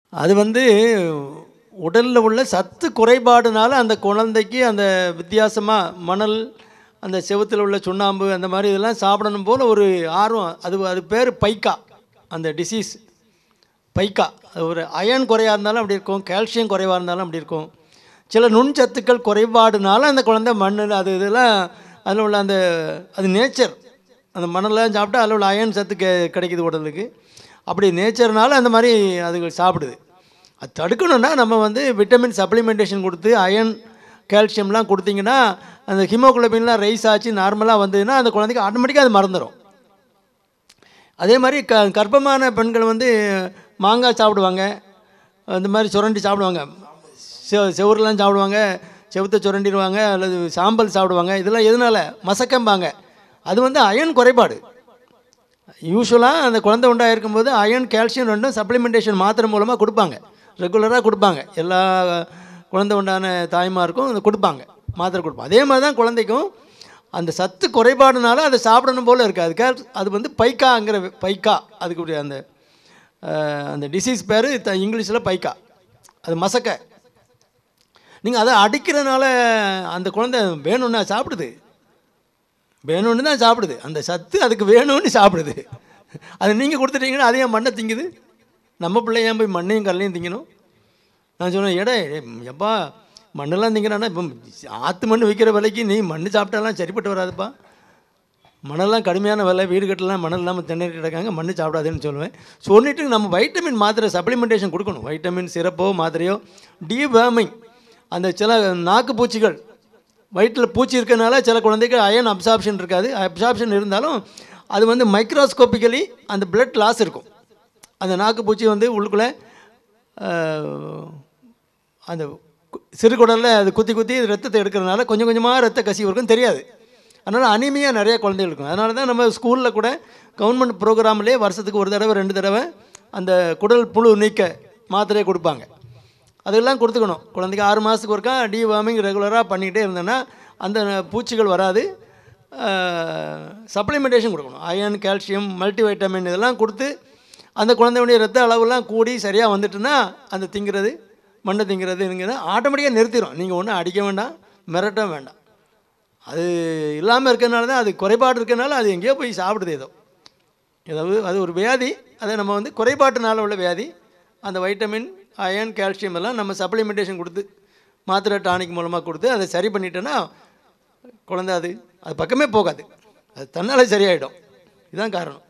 அது வந்து உடலில் உள்ள சத்து குறைபாடுனால அந்த குழந்தைக்கு அந்த வித்தியாசமாக மணல் அந்த செவுத்தில் உள்ள சுண்ணாம்பு அந்த மாதிரி இதெல்லாம் சாப்பிடணும் போல் ஒரு ஆர்வம் அது அது பேர் பைக்கா அந்த டிசீஸ் பைக்கா அது ஒரு அயன் குறையாக இருந்தாலும் அப்படி இருக்கும் கால்சியம் குறைவாக இருந்தாலும் அப்படி இருக்கும் சில நுண்சத்துக்கள் குறைபாடுனால அந்த குழந்தை மண்ணில் அது இதெல்லாம் அதில் உள்ள அந்த அது நேச்சர் அந்த மணலாம் சாப்பிட்டா அதில் உள்ள அயன் சத்து கெ கிடைக்குது உடலுக்கு அப்படி நேச்சர்னால அந்த மாதிரி அதுகள் சாப்பிடுது அது தடுக்கணும்னா நம்ம வந்து விட்டமின் சப்ளிமெண்டேஷன் கொடுத்து அயன் கால்சியம்லாம் கொடுத்தீங்கன்னா அந்த ஹிமோகுளோபின்லாம் ரைஸ் ஆச்சு நார்மலாக வந்ததுன்னா அந்த குழந்தைக்கு ஆட்டோமேட்டிக்காக அது மறந்துடும் அதே மாதிரி க கர்ப்பமான பெண்கள் வந்து மாங்காய் சாப்பிடுவாங்க அந்த மாதிரி சுரண்டி சாப்பிடுவாங்க செ செவுரெலாம் சாப்பிடுவாங்க செவுத்தை சுரண்டிடுவாங்க அல்லது சாம்பல் சாப்பிடுவாங்க இதெல்லாம் எதனால் மசக்கம்பாங்க அது வந்து அயன் குறைபாடு யூஸ்வலாக அந்த குழந்தை உண்டாயிருக்கும் போது அயன் கால்சியம் ரெண்டும் சப்ளிமெண்டேஷன் மாத்திரை மூலமாக கொடுப்பாங்க ரெகுலராக கொடுப்பாங்க எல்லா குழந்தை உண்டான தாய்மாருக்கும் அதை கொடுப்பாங்க மாத்திரை கொடுப்பாங்க அதே மாதிரி தான் குழந்தைக்கும் அந்த சத்து குறைபாடுனால அதை சாப்பிடணும் போல் இருக்குது அதுக்காக அது வந்து பைக்காங்கிற பைக்கா அதுக்கு உடைய அந்த அஹ், அந்த டிசீஸ் பேர் த இங்கிலீஷில் பைக்கா அது மசக்க நீங்கள் அதை அடிக்கிறனால அந்த குழந்தை வேணும்னா சாப்பிடுது வேணும்னு தான் சாப்பிடுது அந்த சத்து அதுக்கு வேணும்னு சாப்பிடுது அது நீங்கள் கொடுத்துட்டீங்கன்னா அதையும் மண்ணை திங்குது நம்ம பிள்ளை ஏன் போய் மண்ணையும் கல்லையும் திங்கணும் நான் சொன்னேன் எடே எப்பா மண்ணெல்லாம் திங்கிறானா இப்போ ஆற்று மண் விற்கிற விலைக்கு நீ மண் சாப்பிட்டாலாம் சரிப்பட்டு வராதுப்பா மணல்லாம் கடுமையான விலை வீடு கட்டலாம் மணல் இல்லாமல் திணறி கிடக்காங்க மண் சாப்பிடாதுன்னு சொல்லுவேன் சொல்லிட்டு நம்ம வைட்டமின் மாத்திரை சப்ளிமெண்டேஷன் கொடுக்கணும் வைட்டமின் சிறப்போ மாத்திரையோ டீவேர்மிங் அந்த சில நாக்கு பூச்சிகள் வயிற்றில் பூச்சி இருக்கனால சில குழந்தைக்கு அயன் அப்சார்ப்ஷன் இருக்காது அப்சார்ப்ஷன் இருந்தாலும் அது வந்து மைக்ரோஸ்கோப்பிக்கலி அந்த blood லாஸ் இருக்கும் அந்த நாக்கு பூச்சி வந்து உள்ளுக்குள்ளே அந்த கு- சிறுகுடலில் அது குத்தி குத்தி ரத்தத்தை எடுக்கிறதுனால கொஞ்சம் கொஞ்சமாக ரத்த கசிவு இருக்கும் தெரியாது அதனால் அனிமியா நிறைய குழந்தைகள் இருக்கும் அதனால தான் நம்ம ஸ்கூலில் கூட கவர்மெண்ட் ப்ரோக்ராம்லேயே வருஷத்துக்கு ஒரு தடவை ரெண்டு தடவை அந்த குடல் புழு நீக்க மாத்திரையை கொடுப்பாங்க அதெல்லாம் கொடுத்துக்கணும் குழந்தைக்கு ஆறு மாதத்துக்கு ஒருக்கா டிவார்மிங் ரெகுலராக பண்ணிக்கிட்டே இருந்தோன்னா அந்த பூச்சிகள் வராது சப்ளிமெண்டேஷன் கொடுக்கணும் அயன் கால்சியம் மல்டி வைட்டமின் இதெல்லாம் கொடுத்து அந்த குழந்தையுடைய ரத்த அளவுலாம் கூடி சரியாக வந்துட்டுன்னா அந்த திங்கிறது மண்ணை திங்கிறதுங்கிறது ஆட்டோமேட்டிக்காக நிறுத்திடும் நீங்கள் ஒன்றும் அடிக்க வேண்டாம் மிரட்ட வேண்டாம் அது இல்லாமல் இருக்கிறனால தான் அது குறைபாடு இருக்கிறனால அது எங்கேயோ போய் சாப்பிடுது ஏதோ ஏதாவது அது ஒரு வியாதி அதை நம்ம வந்து குறைபாட்டுனால உள்ள வியாதி அந்த வைட்டமின் அயன் கால்சியம் எல்லாம் நம்ம சப்ளிமெண்டேஷன் கொடுத்து மாத்திரை டானிக் மூலமாக கொடுத்து அதை சரி பண்ணிட்டோன்னா குழந்தை அது அது பக்கமே போகாது அது தன்னால் சரியாயிடும் இதுதான் காரணம்